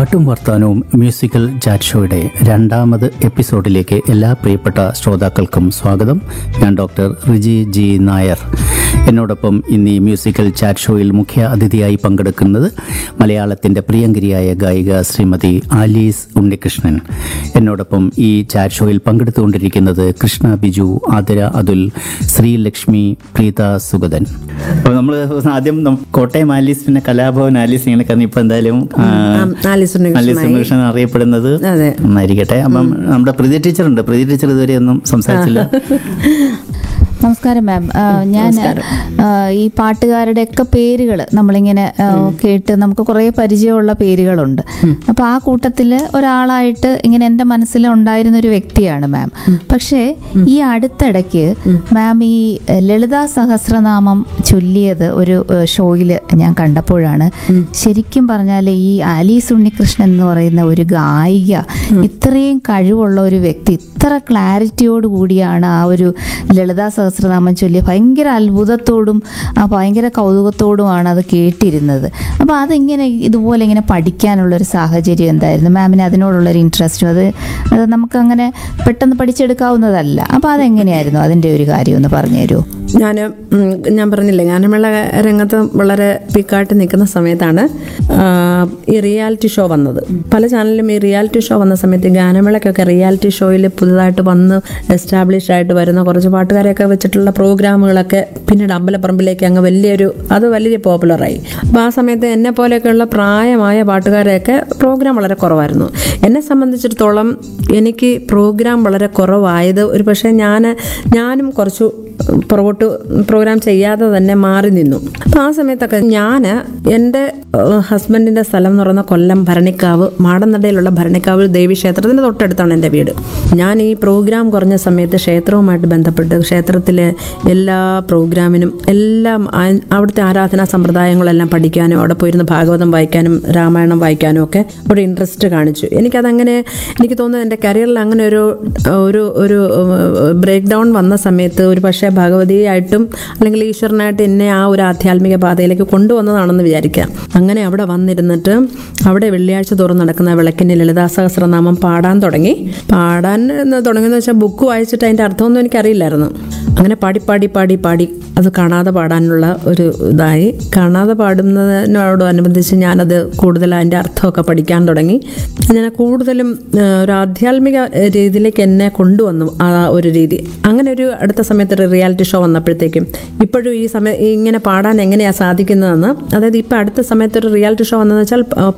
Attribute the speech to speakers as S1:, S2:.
S1: പാട്ടും വർത്താനവും musical chat ഷോയുടെ രണ്ടാമത് എപ്പിസോഡിലേക്ക് എല്ലാ പ്രിയപ്പെട്ട ശ്രോതാക്കൾക്കും സ്വാഗതം ഞാൻ ഡോക്ടർ റിജി ജി നായർ എന്നോടൊപ്പം ഇന്ന് ഈ മ്യൂസിക്കൽ ചാറ്റ് ഷോയിൽ മുഖ്യ അതിഥിയായി പങ്കെടുക്കുന്നത് മലയാളത്തിൻ്റെ പ്രിയങ്കരിയായ ഗായിക ശ്രീമതി ആലീസ് ഉണ്ണികൃഷ്ണൻ എന്നോടൊപ്പം ഈ ചാറ്റ് ഷോയിൽ പങ്കെടുത്തുകൊണ്ടിരിക്കുന്നത് കൃഷ്ണ ബിജു ആതിര അതുൽ ശ്രീലക്ഷ്മി പ്രീത സുഗതൻ അപ്പോൾ നമ്മൾ ആദ്യം നം- കോട്ടയം ആലീസ് പിന്നെ കലാഭവൻ ആലീസ് ഇങ്ങനെ കാരണം ഇപ്പൊ എന്തായാലും ആ,
S2: ആലീസ് ഉണ്ണികൃഷ്ണനായി.
S1: ആലീസ് ഉണ്ണികൃഷ്ണൻ അറിയപ്പെടുന്നത്
S2: അതെ.
S1: നന്നായിരിക്കട്ടെ അപ്പം നമ്മുടെ പ്രീതി ടീച്ചർ ഉണ്ട് പ്രീതി ടീച്ചർ ഇതുവരെ ഒന്നും സംസാരിച്ചില്ല
S3: നമസ്കാരം മാം ആ, ഞാൻ ആ, ഈ പാട്ടുകാരുടെ ഒക്കെ പേരുകൾ നമ്മളിങ്ങനെ ആ, കേട്ട് നമുക്ക് കുറേ പരിചയമുള്ള പേരുകളുണ്ട് അപ്പോൾ ആ കൂട്ടത്തിൽ ഒരാളായിട്ട് ഇങ്ങനെ എൻ്റെ മനസ്സിൽ ഉണ്ടായിരുന്ന ഒരു വ്യക്തിയാണ് മാം പക്ഷേ ഈ അടുത്തിടയ്ക്ക് മാം ഈ ലളിതാ സഹസ്രനാമം ചൊല്ലിയത് ഒരു ഷോയിൽ ഞാൻ കണ്ടപ്പോഴാണ് ശരിക്കും പറഞ്ഞാൽ ഈ ആലീസ് ഉണ്ണികൃഷ്ണൻ എന്ന് പറയുന്ന ഒരു ഗായിക ഇത്രയും കഴിവുള്ള ഒരു വ്യക്തി ഇത്ര ക്ലാരിറ്റിയോട് കൂടിയാണ് ആ ഒരു ലളിതാ സഹസ്രനാമം ചൊല്ലി ഭയങ്കര അത്ഭുതത്തോടും ആ ഭയങ്കര കൗതുകത്തോടുമാണ് അത് കേട്ടിരുന്നത് അപ്പോൾ അതിങ്ങനെ ഇതുപോലെ ഇങ്ങനെ പഠിക്കാനുള്ള ഒരു സാഹചര്യം എന്തായിരുന്നു മാമിന് അതിനോടുള്ളൊരു ഇൻട്രസ്റ്റും അത് അത് നമുക്കങ്ങനെ പെട്ടെന്ന് പഠിച്ചെടുക്കാവുന്നതല്ല അപ്പോൾ അതെങ്ങനെയായിരുന്നു അതിൻ്റെ ഒരു കാര്യം ഒന്ന് പറഞ്ഞു തരുമോ
S2: ഞാൻ ഞാൻ പറഞ്ഞില്ലേ ഗാനമേള രംഗത്ത് വളരെ പിക്കായിട്ട് നിൽക്കുന്ന സമയത്താണ് ആ, ഈ റിയാലിറ്റി ഷോ വന്നത് പല ചാനലിലും ഈ റിയാലിറ്റി ഷോ വന്ന സമയത്ത് ഈ ഗാനമേളയ്ക്കൊക്കെ റിയാലിറ്റി ഷോയിൽ പുതുതായിട്ട് വന്ന് എസ്റ്റാബ്ലിഷ് ആയിട്ട് വരുന്ന കുറച്ച് പാട്ടുകാരെയൊക്കെ വെച്ചിട്ടുള്ള പ്രോഗ്രാമുകളൊക്കെ പിന്നീട് അമ്പലപ്പറമ്പിലേക്ക് അങ്ങ് വലിയൊരു അത് വലിയ പോപ്പുലറായി അപ്പോൾ ആ സമയത്ത് എന്നെ പോലെയൊക്കെയുള്ള പ്രായമായ പാട്ടുകാരെയൊക്കെ പ്രോഗ്രാം വളരെ കുറവായിരുന്നു എന്നെ സംബന്ധിച്ചിടത്തോളം എനിക്ക് പ്രോഗ്രാം വളരെ കുറവായത് ഒരു പക്ഷേ ഞാൻ ഞാനും കുറച്ചു പുറകോട്ട് പ്രോഗ്രാം ചെയ്യാതെ തന്നെ മാറി നിന്നു അപ്പം ആ സമയത്തൊക്കെ ഞാൻ എൻ്റെ ഹസ്ബൻഡിൻ്റെ സ്ഥലം എന്ന് പറയുന്ന കൊല്ലം ഭരണിക്കാവ് മാടനടയിലുള്ള ഭരണിക്കാവ് ദേവി ക്ഷേത്രത്തിൻ്റെ തൊട്ടടുത്താണ് എൻ്റെ വീട് ഞാൻ ഈ പ്രോഗ്രാം കുറഞ്ഞ സമയത്ത് ക്ഷേത്രവുമായിട്ട് ബന്ധപ്പെട്ട് ക്ഷേത്രത്തിലെ എല്ലാ പ്രോഗ്രാമിനും എല്ലാം ആ- അവിടുത്തെ ആരാധനാ സമ്പ്രദായങ്ങളെല്ലാം പഠിക്കാനും അവിടെ പോയിരുന്ന് ഭാഗവതം വായിക്കാനും രാമായണം വായിക്കാനും ഒക്കെ ഒരു ഇൻട്രസ്റ്റ് കാണിച്ചു എനിക്കതങ്ങനെ എനിക്ക് തോന്നുന്നു എൻ്റെ കരിയറിൽ അങ്ങനെ ഒരു ഒരു ഒരു ബ്രേക്ക് ഡൗൺ വന്ന സമയത്ത് ഒരു പക്ഷേ ഭഗവതിയായിട്ടും അല്ലെങ്കിൽ ഈശ്വരനായിട്ട് എന്നെ ആ ഒരു ആധ്യാത്മിക പാതയിലേക്ക് കൊണ്ടുവന്നതാണെന്ന് വിചാരിക്കാം അങ്ങനെ അവിടെ വന്നിരുന്നിട്ട് അവിടെ വെള്ളിയാഴ്ച തോറും നടക്കുന്ന വിളക്കിൻ്റെ ലളിതാ സഹസ്രനാമം പാടാൻ തുടങ്ങി പാടാൻ എന്ന് തുടങ്ങിയെന്ന് വെച്ചാൽ ബുക്ക് വായിച്ചിട്ട് അതിൻ്റെ അർത്ഥമൊന്നും എനിക്കറിയില്ലായിരുന്നു അങ്ങനെ പാടി പാടി പാടി പാടി അത് കാണാതെ പാടാനുള്ള ഒരു ഇതായി കാണാതെ പാടുന്നതിനോടനുബന്ധിച്ച് ഞാനത് കൂടുതൽ അതിൻ്റെ അർത്ഥമൊക്കെ പഠിക്കാൻ തുടങ്ങി ഞാൻ കൂടുതലും ആ, ഒരു ആധ്യാത്മിക രീതിയിലേക്ക് എന്നെ കൊണ്ടുവന്നു ആ ഒരു രീതി അങ്ങനെ ഒരു അടുത്ത സമയത്ത് ഒരു റിയാലിറ്റി ഷോ വന്നപ്പോഴത്തേക്കും ഇപ്പോഴും ഈ സമയം ഇങ്ങനെ പാടാൻ എങ്ങനെയാണ് സാധിക്കുന്നതെന്ന് അതായത് ഇപ്പം അടുത്ത സമയത്ത് ഒരു റിയാലിറ്റി ഷോ വന്നതെന്ന് വെച്ചാൽ ആ,